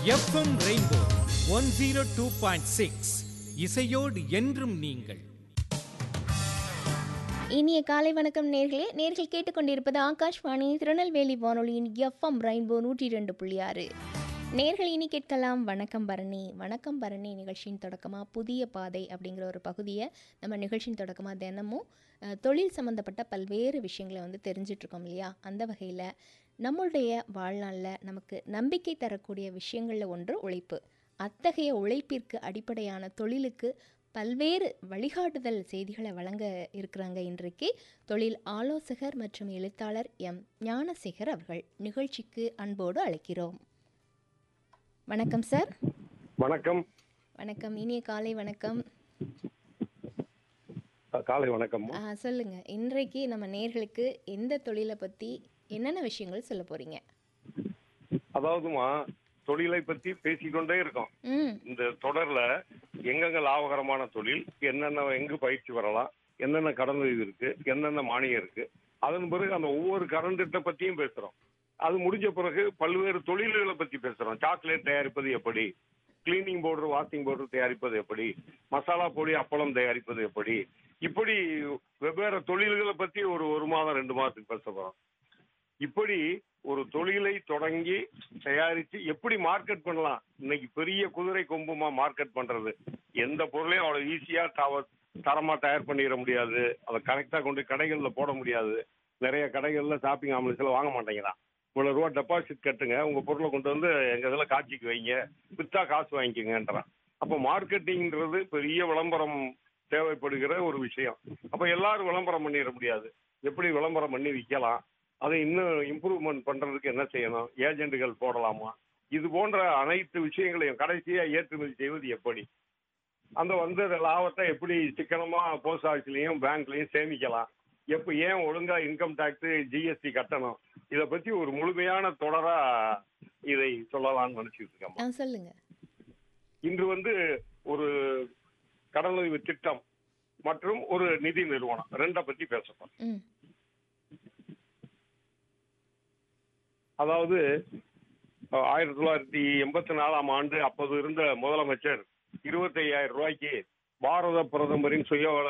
FM rainbow one zero two point six இசையோடு என்றும் நீங்கள் இனிய காலை வணக்கம் நேர்களே நேர்கள் கேட்டுக்கொண்டிருப்பது ஆகாஷ்வாணி திருநெல்வேலி வானொலியின் எஃப்எம் ரெயின்போ நூற்றி ரெண்டு புள்ளி ஆறு நேர்கள் இனி கேட்கலாம் வணக்கம் பரணி வணக்கம் பரணி நிகழ்ச்சியின் தொடக்கமாக புதிய பாதை அப்படிங்கிற ஒரு பகுதியை நம்ம நிகழ்ச்சியின் தொடக்கமாக தினமும் அஹ், தொழில் சம்மந்தப்பட்ட பல்வேறு விஷயங்களை வந்து தெரிஞ்சிட்ருக்கோம் இல்லையா அந்த வகையில் நம்மளுடைய வாழ்நாளில் நமக்கு நம்பிக்கை தரக்கூடிய விஷயங்களில் ஒன்று உழைப்பு அத்தகைய உழைப்பிற்கு அடிப்படையான தொழிலுக்கு பல்வேறு வழிகாட்டுதல் செய்திகளை வழங்க இருக்கிறாங்க இன்றைக்கு தொழில் ஆலோசகர் மற்றும் எழுத்தாளர் எம் ஞானசேகர் அவர்கள் நிகழ்ச்சிக்கு அன்போடு அழைக்கிறோம் வணக்கம் சார் வணக்கம் வணக்கம் இனிய காலை வணக்கம் அஹ் காலை வணக்கம் ஆ, சொல்லுங்க இன்றைக்கு நம்ம நேர்களுக்கு எந்த தொழிலை பற்றி என்னென்ன விஷயங்கள் சொல்ல போறீங்க அதாவதுமா தொழிலை பத்தி பேசிக்கொண்டே இருக்கோம் ம் இந்த தொடர்ல எங்கெங்க லாபகரமான தொழில் என்னென்ன எங்கு பயிற்சி வரலாம் என்னென்ன கடன் உதவி இருக்கு என்னென்ன மானியம் இருக்கு அதன் பிறகு அந்த ஒவ்வொரு கடன் திட்ட பத்தியும் பேசுறோம் அது முடிஞ்ச பிறகு பல்வேறு தொழில்களை பத்தி பேசுறோம் சாக்லேட் தயாரிப்பது எப்படி கிளீனிங் பவுடர் வாஷிங் பவுடர் தயாரிப்பது எப்படி மசாலா பொடி அப்பளம் தயாரிப்பது எப்படி இப்படி வெவ்வேறு தொழில்களை பத்தி ஒரு ஒரு மாதம் ரெண்டு மாதத்துக்கு பேச போறோம் இப்படி ஒரு தொழிலை தொடங்கி தயாரிச்சு எப்படி மார்க்கெட் பண்ணலாம் இன்னைக்கு பெரிய குதிரை கொம்புமா மார்க்கெட் பண்றது எந்த பொருளையும் அவ்வளவு ஈஸியா தவ தரமா தயார் பண்ணிட முடியாது அதை கரெக்டா கொண்டு போய் கடைகள்ல போட முடியாது நிறைய கடைகள்ல ஷாப்பிங் ஆம்புலன்ஸ்ல வாங்க மாட்டேங்கிறான் இவ்வளவு ரூபா டெபாசிட் கட்டுங்க உங்க பொருளை கொண்டு வந்து எங்க இதுல காட்சிக்கு வைங்க வித்தா காசு வாங்கிக்கங்கன்றான் அப்ப மார்க்கெட்டிங்ன்றது பெரிய விளம்பரம் தேவைப்படுகிற ஒரு விஷயம் அப்ப எல்லாரும் விளம்பரம் பண்ணிட முடியாது எப்படி விளம்பரம் பண்ணி விற்கலாம் அதை இன்னும் இம்ப்ரூவ்மெண்ட் பண்றதுக்கு என்ன செய்யணும் ஏஜென்ட்டுகள் போடலாமா இது போன்ற அனைத்து விஷயங்களையும் கடைசியா ஏற்றுமதி செய்வது எப்படி அந்த வந்து லாபத்தை எப்படி சிக்கனமா போஸ்ட் ஆஃபீஸ்லயும் பேங்க்லயும் சேமிக்கலாம் எப்ப ஏன் ஒழுங்கா இன்கம் டேக்ஸ் ஜிஎஸ்டி கட்டணும் இத பத்தி ஒரு முழுமையான தொடரா இதை சொல்லலாம்னு நினைச்சிட்டு இருக்கேன் ஆ சொல்லுங்க இன்று வந்து ஒரு கடனுதவி திட்டம் மற்றும் ஒரு நிதி நிறுவனம் ரெண்டை பத்தி பேசப்போம் ம் அதாவது அஹ், ஆயிரத்தி தொள்ளாயிரத்தி எண்பத்தி நாலாம் ஆண்டு அப்போது இருந்த முதலமைச்சர் இருபத்தி ஐயாயிரம் ரூபாய்க்கு பாரத பிரதமரின் சுய